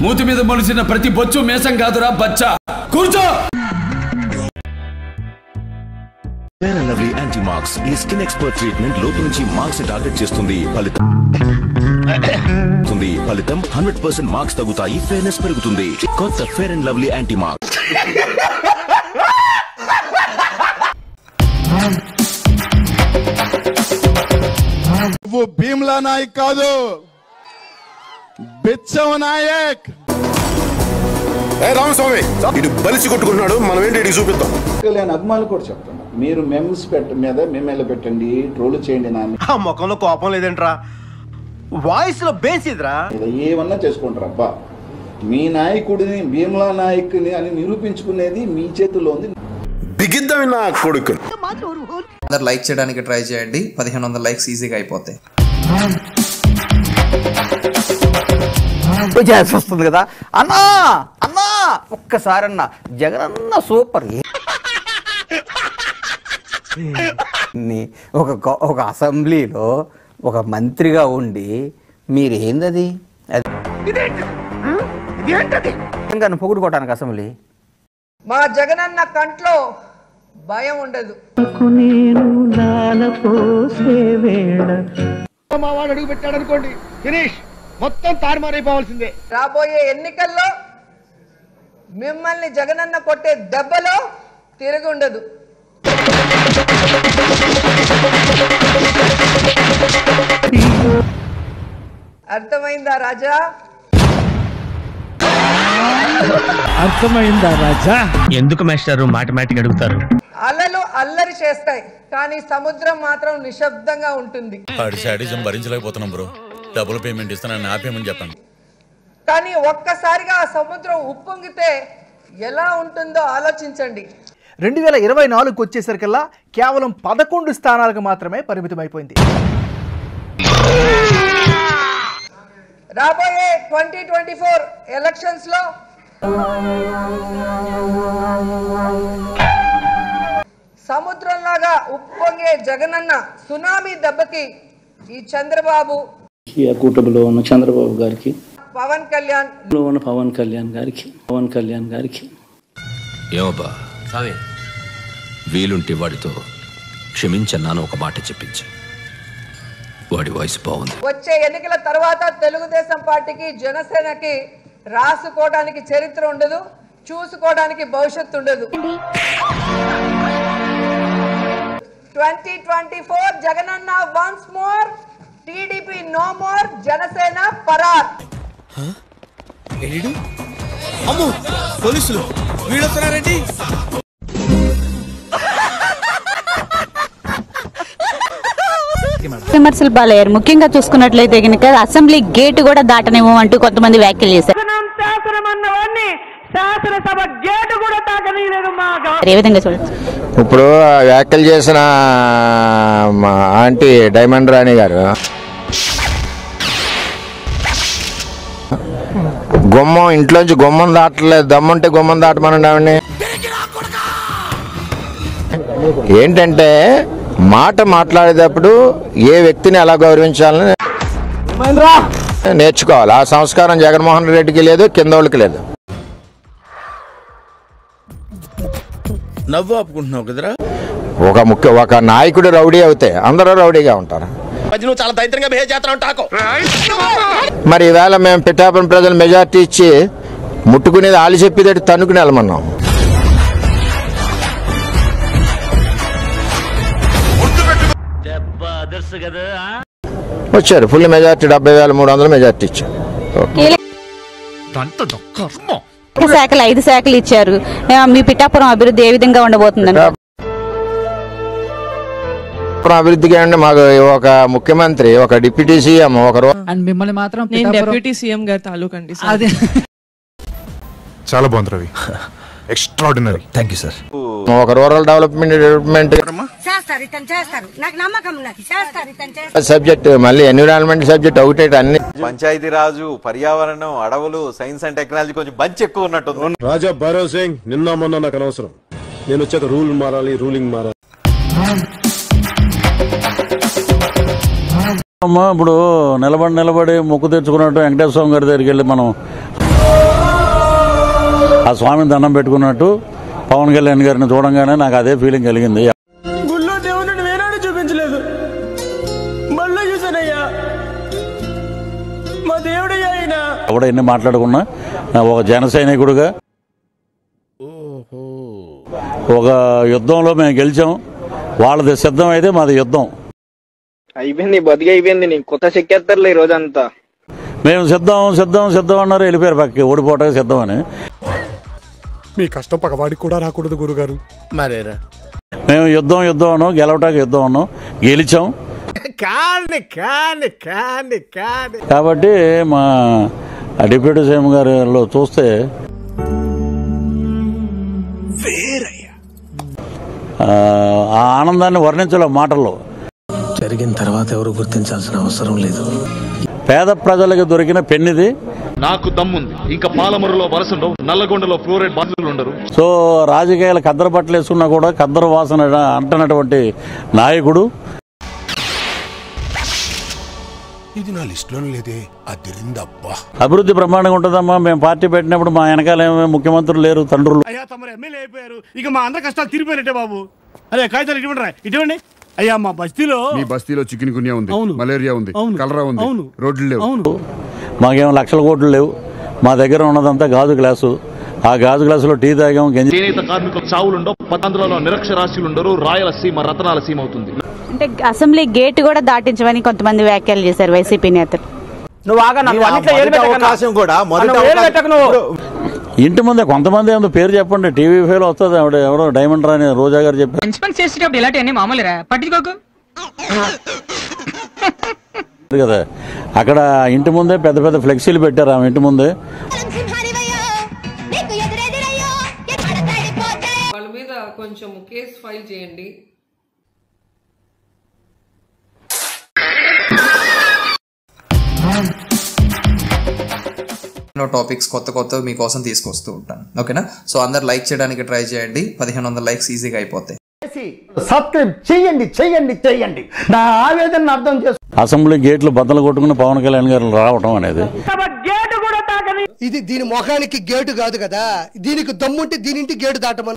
మూతి మీద మొలిసిన ప్రతి బొచ్చు మేసం కాదురా బచ్చా కూర్చో fair and lovely anti marks ఈ స్కిన్ ఎక్స్పర్ట్ ట్రీట్మెంట్ లోపు నుంచి మార్క్స్ టార్గెట్ చేస్తుంది ఫలితం ఉంది. ఫలితం హండ్రెడ్ పర్సెంట్ మార్క్స్ తగ్గుతాయి ఫేర్నెస్ పెరుగుతుంది కొత్త fair and lovely anti marks నువ్వు భీమ్లా నాయక్ కాదు బిచ్చవ నాయక్ రామస్వామి ఇటు బలిసి కొట్టుకుంటున్నాడు మనం ఏంటి ఇటు చూపిద్దాం లేని అభిమానులు కూడా చెప్తున్నా మీరు మెమ్స్ పెట్ట మీద మెమ్మెల్ పెట్టండి ట్రోల్ చేయండి నా ఆ ముఖంలో కోపం లేదంట్రా వాయిస్ లో బేస్ ఇదిరా మీద ఏమన్నా చేసుకుంటారు అబ్బా మీ నాయకుడిని భీమ్లా నాయకుని అని నిరూపించుకునేది మీ చేతిలో ఉంది బిగిద్దాం నా కొడుకు అందరు లైక్ చేయడానికి ట్రై చేయండి పదిహేను వందల లైక్స్ ఈజీగా అయిపోతాయి చేయాల్సి వస్తుంది కదా అన్నా అన్నా ఒక్కసారి అన్న జగన్ అన్న సూపర్ ని- ఒక గ- ఒక అసెంబ్లీలో ఒక మంత్రిగా ఉండి మీరు ఏందది అది తెలంగాణ పొగుడుకోవటానికి అసెంబ్లీ మా జగనన్న కంట్లో భయం ఉండదు మా వాడు అడుగు పెట్టాడు అనుకోండి ఫినిష్ మొత్తం తారుమారైపోవాల్సిందే రాబోయే ఎన్నికల్లో మిమ్మల్ని జగనన్న కొట్టే దెబ్బలో తిరిగి ఉండదు అర్థమైందా రాజా ఎందుకు మేస్టారు మాటమాటిక్ అడుగుతారు అలలు అల్లరి చేస్తాయి కానీ సముద్రం మాత్రం నిశ్శబ్దంగా ఉంటుంది ఆడి శాడిజం భరించలేకపోతున్నాం బ్రో డబుల్ పేమెంట్ ఇస్తానని ఆపేయమని చెప్పండి కానీ ఒక్కసారిగా ఆ సముద్రం ఉప్పొంగితే ఎలా ఉంటుందో ఆలోచించండి రెండు వేల ఇరవై నాలుగుకి వచ్చేసరికల్లా కేవలం పదకొండు స్థానాలకు మాత్రమే పరిమితమైపోయింది రాబోయే ట్వంటీ ట్వంటీ ఫోర్ ఎలక్షన్స్ లో సముద్రంలాగా ఉప్పొంగే జగనన్న సునామీ దెబ్బకి ఈ చంద్రబాబు కూటమిలో ఉన్న చంద్రబాబు గారికి పవన్ కళ్యాణ్ ఉన్న పవన్ కళ్యాణ్ గారికి పవన్ కళ్యాణ్ గారికి ఏమబ్బా స్వామి వీలుంటే వాడితో క్షమించన్నాను ఒక మాట చెప్పించు వాడి వాయిస్ బాగుంది వచ్చే ఎన్నికల తర్వాత తెలుగుదేశం పార్టీకి జనసేనకి రాసుకోవడానికి చరిత్ర ఉండదు చూసుకోవడానికి భవిష్యత్తు ఉండదు ట్వంటీ ట్వంటీ ఫోర్ జగనన్న once more TDP no more Janasena పరార్ అమ్ము పోలీసులు వీళ్ళు వస్తున్నారండి విమర్శలు బాలయ్యారు ముఖ్యంగా చూసుకున్నట్లయితే కనుక అసెంబ్లీ గేట్ కూడా దాటనేమో అంటూ కొంతమంది వ్యాఖ్యలు చేశారు ఏ విధంగా చూడొచ్చు ఇప్పుడు వ్యాఖ్యలు చేసిన మా ఆంటీ డైమండ్ రాణి గారు గుమ్మం ఇంట్లోంచి గుమ్మం దాటలేదు దమ్ముంటే గుమ్మం దాటమనండి ఆవిడ్ని ఏంటంటే మాట మాట్లాడేటప్పుడు ఏ వ్యక్తిని ఎలా గౌరవించాలని నేర్చుకోవాలి ఆ సంస్కారం జగన్మోహన్ రెడ్డికి లేదు కింద వాళ్ళకి లేదు నవ్వు ఆపుకుంటున్నావు కదరా ఒక ముఖ్య ఒక నాయకుడు రౌడీ అవుతే అందరూ రౌడీగా ఉంటారు నువ్వు చాలా దైత్రంగా బిహేవ్ చేస్తున్నావు టాకో మరి ఈవేళ మేము పిఠాపురం ప్రజలు మెజార్టీ ఇచ్చి ముట్టుకునేది ఆలు చెప్పేది తన్నుకుని వెళ్ళమన్నాం వచ్చారు ఫుల్ మెజార్టీ డెబ్బై వేల మూడు వందల మెజార్టీ ఇచ్చారు కీలక శాఖలు ఐదు శాఖలు ఇచ్చారు ఆ, మీ పిఠాపురం అభివృద్ధి ఏ విధంగా ఉండబోతుందని పిఠాపురం అభివృద్ధికి అండి మాకు ఒక ముఖ్యమంత్రి ఒక డిప్యూటీ సీఎం ఒక రో- అండ్ మిమ్మల్ని మాత్రం నేను డెప్యూటీ సీఎం గారి తాలూకు అండి అదే చాలా బాగుంది Ravi extraordinary thank you sir ఒక రూరల్ డెవలప్మెంట్ డెవలప్మెంట్ చేస్తారు ఇతను చేస్తారు నాకు నమ్మకం నాకు చేస్తారు ఇతను చేస్తారు సబ్జెక్ట్ మళ్ళీ ఎన్విరాన్మెంట్ సబ్జెక్ట్ ఒకటే అన్ని పంచాయతీ రాజు పర్యావరణం అడవులు సైన్స్ అండ్ టెక్నాలజీ కొంచెం బంచ్ ఎక్కువ ఉన్నట్టుంది రాజా భైరవ్ సింగ్ నిన్న మొన్న నాకు అనవసరం నేను వచ్చాక రూల్ మారాలి రూలింగ్ మారాలి ఇప్పుడు నిలబడి నిలబడి మొక్కు తెచ్చుకున్నట్టు వెంకటేశ్వర స్వామి గారి దగ్గరికి వెళ్ళి మనం ఆ స్వామిని దండం పెట్టుకున్నట్టు పవన్ కళ్యాణ్ గారిని చూడంగానే నాకు అదే ఫీలింగ్ కలిగింది గుళ్ళో దేవుడిని వేనాడు చూపించలేదు మళ్ళీ చూసానయ్యా మా దేవుడయ్యా ఆయన ఎవడ ఎన్ని మాట్లాడుకున్నా ఒక జన సైనికుడుగా ఒక యుద్ధంలో మేము గెలిచాం వాళ్ళది సిద్ధం అయితే మాది యుద్ధం అయిపోయింది బతికి అయిపోయింది నీకు కొత్త చెక్కేస్తారులే ఈ రోజంతా మేము సిద్ధం సిద్ధం సిద్ధం అన్నారు వెళ్ళిపోయారు పక్కకి ఓడిపోవటానికి సిద్ధం అని మీ కష్టం పగవాడికి కూడా రాకూడదు గురుగారు మరేరా మేము యుద్ధం యుద్ధం అన్నాం గెలవటానికి యుద్ధం అన్నాం గెలిచాం కాండి కాండి కాండి కాండి కాబట్టి మా డిప్యూటీ సీఎం గారిలో చూస్తే ఆ, ఆ ఆనందాన్ని వర్ణించలేం మాటల్లో జరిగిన తర్వాత ఎవరు గుర్తించాల్సిన అవసరం లేదు పేద ప్రజలకు దొరికిన పెన్నిది నాకు దమ్ముంది ఇంకా పాలమరులో వలసండవు నల్లగొండలో ఫ్లోరైడ్ బాధితులు ఉండరు సో రాజకీయాలు కద్దరు బట్టలు వేసుకున్నా కూడా కద్దరు వాసన అంటున్నటువంటి నాయకుడు ఇది నా లిస్టులో లేదే అదిరిందబ్బా అభివృద్ధి బ్రహ్మాండంగా ఉంటుందమ్మా మేము పార్టీ పెట్టినప్పుడు మా వెనకాల ఏమీ ముఖ్యమంత్రులు లేరు తండ్రులు అయ్యా తమరు ఎమ్మెల్యే అయిపోయారు ఇక మా అందరి కష్టాలు తీరిపోయినట్టే బాబు అదే కాగితాలు ఇటువంటి ఇటువంటి అయ్యా మా బస్తీలో మీ బస్తీలో చికెన్ గున్యా ఉంది అవును. మలేరియా ఉంది అవును. కలరా ఉంది అవును. రోడ్లు లేవు అవును మాకేం లక్షల కోట్లు లేవు మా దగ్గర ఉన్నదంతా గాజు గ్లాసు ఆ గాజు గ్లాసులో టీ తాగాం గంజి చేనేత కార్మికుల చావులుండవు పతాంధ్రలో నిరక్షరాస్యులు ఉండరు రాయలసీమ రతనాల సీమ అవుతుంది అంటే అసెంబ్లీ గేట్ కూడా దాటించమని కొంతమంది వ్యాఖ్యలు చేశారు వైసీపీ నేతలు నువ్వు ఆగా నన్ను అన్నిట్లో ఏలు పెట్టకు అన్న. అవకాశం కూడా మొదటి అన్న, ఏలు అవకాశం- పెట్టకు నువ్వు ఇంటి ముందే కొంతమంది ఏమో పేరు చెప్పండి టీవీ ఫేలో వస్తుంది ఆవిడ ఎవడో డైమండ్ రాని రోజా గారు చెప్పారు ప్రిన్సిపల్ చేసేటప్పుడు ఇలాంటివన్నీ మామూలురా పట్టించుకోకు కదా అక్కడ ఇంటి ముందే పెద్ద పెద్ద ఫ్లెక్సీలు పెట్టారు ఆమె ఇంటి ముందే వాళ్ళ మీద కొంచెం కేసు ఫైల్ చేయండి ఎన్నో టాపిక్స్ కొత్త కొత్త మీకోసం తీసుకొస్తూ ఉంటాను ఓకేనా సో అందరు లైక్ చేయడానికి ట్రై చేయండి పదిహేను వందల లైక్స్ ఈజీగా అయిపోతాయి సబ్స్క్రైబ్ చెయ్యండి చెయ్యండి చెయ్యండి నా ఆవేదన అర్థం చేసుకో అసెంబ్లీ గేట్లు బద్దలు కొట్టుకుని పవన్ కళ్యాణ్ గారు రావటం అనేది ఇది దీని ముఖానికి గేటు కాదు కదా దీనికి దమ్ముంటే దీనింటి గేటు దాటమని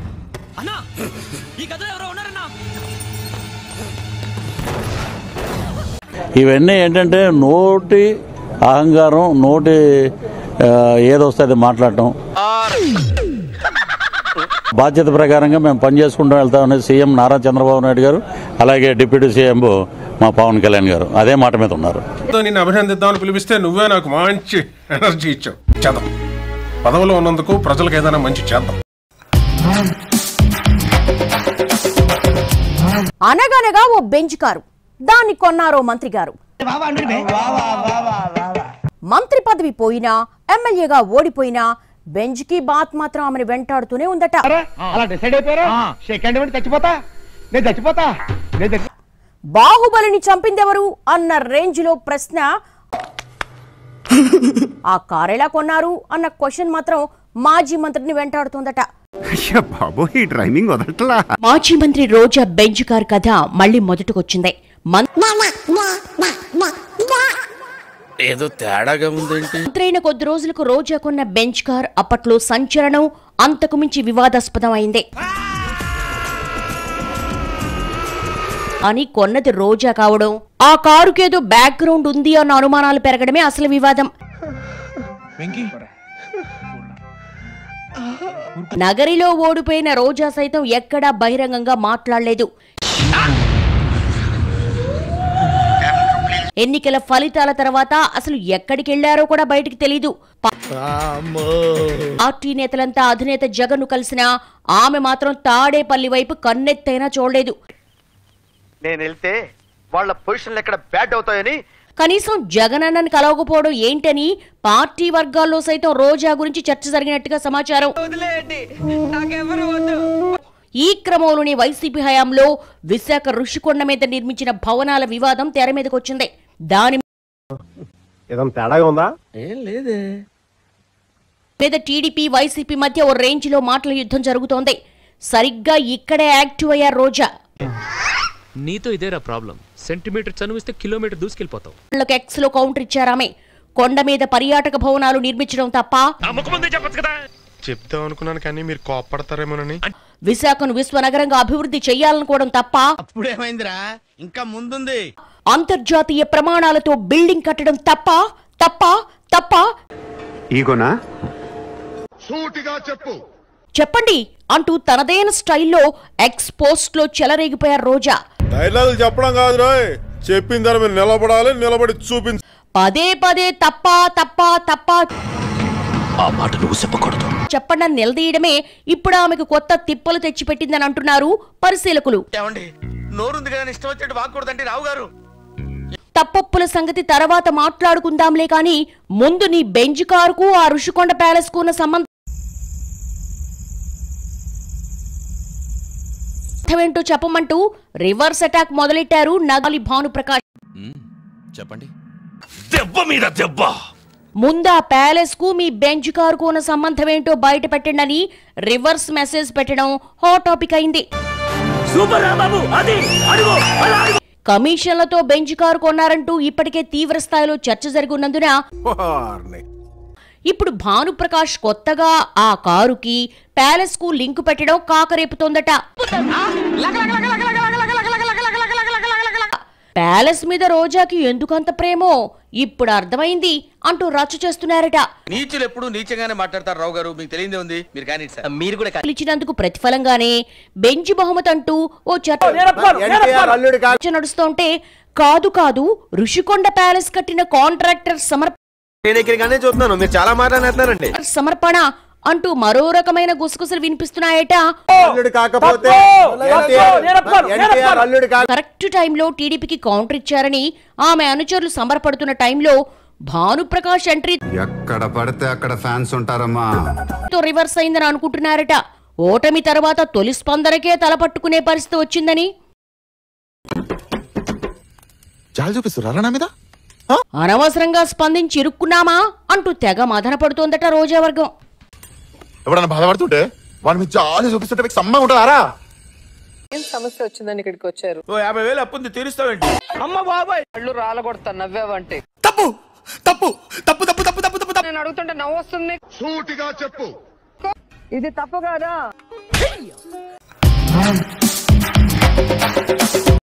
ఇవన్నీ ఏంటంటే నోటి అహంకారం నోటి ఆ, ఏదొస్తే అది మాట్లాడటం బాధ్యత ప్రకారంగా మేము పనిచేసుకుంటూ వెళ్తామని సీఎం నారా చంద్రబాబు నాయుడు గారు అలాగే డిప్యూటీ సీఎం మా పవన్ కళ్యాణ్ గారు అదే మాట మీద ఉన్నారు నిన్ను అభినందిద్దామని పిలిపిస్తే నువ్వే నాకు మంచి ఎనర్జీ ఇచ్చావు చేద్దాం పదవిలో ఉన్నందుకు ప్రజలకు ఏదైనా మంచి చేద్దాం అనగనగా ఓ బెంచ్ కారు దాన్ని కొన్నారో మంత్రి గారు మంత్రి పదవి పోయినా ఎమ్మెల్యేగా ఓడిపోయినా బెంచ్ కి బాత్ మాత్రం ఆమెను వెంటాడుతూనే ఉందట అలా డిసైడ్ అయిపోయారా సెకండ్ ఇవ్వండి చచ్చిపోతా నేను చచ్చిపోతా నేను చచ్చి- బాహుబలిని చంపిందెవరు అన్న రేంజ్ లో ప్రశ్న ఆ కారు ఎలా కొన్నారు అన్న క్వశ్చన్ మాత్రం మాజీ మంత్రిని వెంటాడుతోందట బాబు ఈ డ్రైవింగ్ వదలట్లా మాజీ మంత్రి రోజా బెంచ్ కార్ కథ మళ్ళీ మొదటికొచ్చింది మం- ఏదో తేడాగా ఉందేంటి మంత్రైన కొద్ది రోజులకు రోజా కొన్న బెంచ్ కార్ అప్పట్లో సంచలనం అంతకు మించి వివాదాస్పదం అయింది అని కొన్నది రోజా కావడం ఆ కారుకేదో బ్యాక్గ్రౌండ్ ఉంది అన్న అనుమానాలు పెరగడమే అసలు వివాదం నగరిలో ఓడిపోయిన రోజా సైతం ఎక్కడా బహిరంగంగా మాట్లాడలేదు ఎన్నికల ఫలితాల తర్వాత అసలు ఎక్కడికి వెళ్లారో కూడా బయటికి తెలీదు పా- పార్టీ నేతలంతా అధినేత జగన్ కలిసినా ఆమె మాత్రం తాడేపల్లి వైపు కన్నెత్తైనా చూడలేదు నేను వెళ్తే వాళ్ళ పొజిషన్లు ఎక్కడ బ్యాడ్ అవుతాయని కనీసం జగనన్నని కలవకపోవడం ఏంటని పార్టీ వర్గాల్లో సైతం రోజా గురించి చర్చ జరిగినట్టుగా సమాచారం ఈ క్రమంలోనే వైసీపీ హయాంలో విశాఖ ఋషికొండ మీద నిర్మించిన భవనాల వివాదం తెర మీదకొచ్చింది దాని ఏదైనా తేడాగా ఉందా ఏం లేదే మీద టీడీపీ వైసీపీ మధ్య ఓ రేంజ్ లో మాటల యుద్ధం జరుగుతోంది సరిగ్గా ఇక్కడే యాక్టివ్ అయ్యారు రోజా నీతో ఇదేరా ప్రాబ్లం సెంటీమీటర్ చనువిస్తే కిలోమీటర్ దూసుకెళ్ళిపోతావు వాళ్ళకి ఎక్స్ లో కౌంటర్ ఇచ్చారామె కొండ మీద పర్యాటక భవనాలు నిర్మించడం తప్ప చెప్దాం అనుకున్నాను కానీ మీరు కోప్పడతారేమోనని విశాఖను విశ్వనగరంగా అభివృద్ధి చేయాలనుకోవడం తప్ప ఇప్పుడేమైందిరా ఇంకా ముందుంది అంతర్జాతీయ ప్రమాణాలతో బిల్డింగ్ కట్టడం తప్ప తప్ప తప్ప ఈగోనా సూటిగా చెప్పు చెప్పండి అంటూ తనదైన స్టైల్లో ఎక్స్ పోస్ట్ లో చెలరేగిపోయారు రోజా డైలాగులు చెప్పడం కాదు రాయ్ చెప్పిన దాని మీద నిలబడాలి నిలబడి చూపించాలి పదే పదే తప్ప తప్ప తప్ప ఆ మాట నువ్వు చెప్పకూడదు చెప్పండి నిలదీయడమే ఇప్పుడు ఆమెకు కొత్త తిప్పలు తెచ్చిపెట్టిందని అంటున్నారు పరిశీలకులు ఏమండి నోరుంది కదా ఇష్టం వచ్చినట్టు వాక్కూడదండి రావు గారు తప్పొప్పుల సంగతి తర్వాత మాట్లాడుకుందాంలే కాని ముందు నీ బెంచ్ కారుకు ఆ ఋషికొండ ప్యాలెస్ కు ఉన్న సంబంధం ఏంటో చెప్పమంటూ రివర్స్ అటాక్ మొదలెట్టారు నగాలి భానుప్రకాష్ చెప్పండి దెబ్బ మీద దెబ్బ ముందా ప్యాలెస్ కు మీ బెంచ్ కారుకు ఉన్న సంబంధం ఏంటో బయట పెట్టండి అని రివర్స్ మెసేజ్ పెట్టడం హాట్ టాపిక్ అయింది సూపర్ రా బాబు అది అడుగు అలా అడుగు కమిషన్లతో బెంచ్ కారు కొన్నారంటూ ఇప్పటికే తీవ్ర స్థాయిలో చర్చ జరిగినందున ఇప్పుడు భానుప్రకాష్ కొత్తగా ఆ కారుకి ప్యాలెస్ కు లింక్ పెట్టడం కాకరేపుతోందట ప్యాలెస్ మీద రోజాకి ఎందుకంత ప్రేమో ఇప్పుడు అర్థమైంది అంటూ రచ్చ చేస్తున్నారట నీచులు ఎప్పుడు నీచంగానే మాట్లాడతారు రావు గారు మీకు తెలియదే ఉంది మీరు కానీ సార్ మీరు కూడా ఇచ్చినందుకు ప్రతిఫలంగానే బెంచ్ బహుమతి అంటూ ఓ చర్చ చర్చ నడుస్తుంటే కాదు కాదు ఋషికొండ ప్యాలెస్ కట్టిన కాంట్రాక్టర్ సమర్ప నేను ఇక్కడికనే చూస్తున్నాను మీరు చాలా మాట్లాడుతున్నారండి సమర్పణ అంటూ మరో రకమైన గుసగుసలు వినిపిస్తున్నాయట కాకపోతే కరెక్ట్ టైంలో టీడీపీకి కౌంటర్ ఇచ్చారని ఆమె అనుచరులు సమర్పడుతున్న టైంలో భానుప్రకాష్ ఎంట్రీ ఎక్కడ పడితే అక్కడ ఫ్యాన్స్ ఉంటారమ్మా తో రివర్స్ అయిందని అనుకుంటున్నారట ఓటమి తర్వాత తొలి స్పందనకే తలపట్టుకునే పరిస్థితి వచ్చిందని చాలా చూపిస్తున్నారు నా మీద అనవసరంగా స్పందించి ఇరుక్కున్నామా అంటూ తెగ మదన పడుతోందట రోజా వర్గం ఎవడన్నా బాధపడుతుంటే వాడి మీద చాలా చూపిస్తుంటే మీకు సమ్మగా ఉంటుందారా ఏం సమస్య వచ్చిందని ఇక్కడికి వచ్చారు ఓ యాభై వేలు అప్పుంది తీరుస్తావేంటి అమ్మ బాబాయ్ కళ్ళు రాలగొడతా నవ్వావంటే తప్పు తప్పు తప్పు తప్పు తప్పు తప్పు తప్పు నేను అడుగుతుంటే నవ్వు వస్తుంది సూటిగా చెప్పు ఇది తప్పు కాదా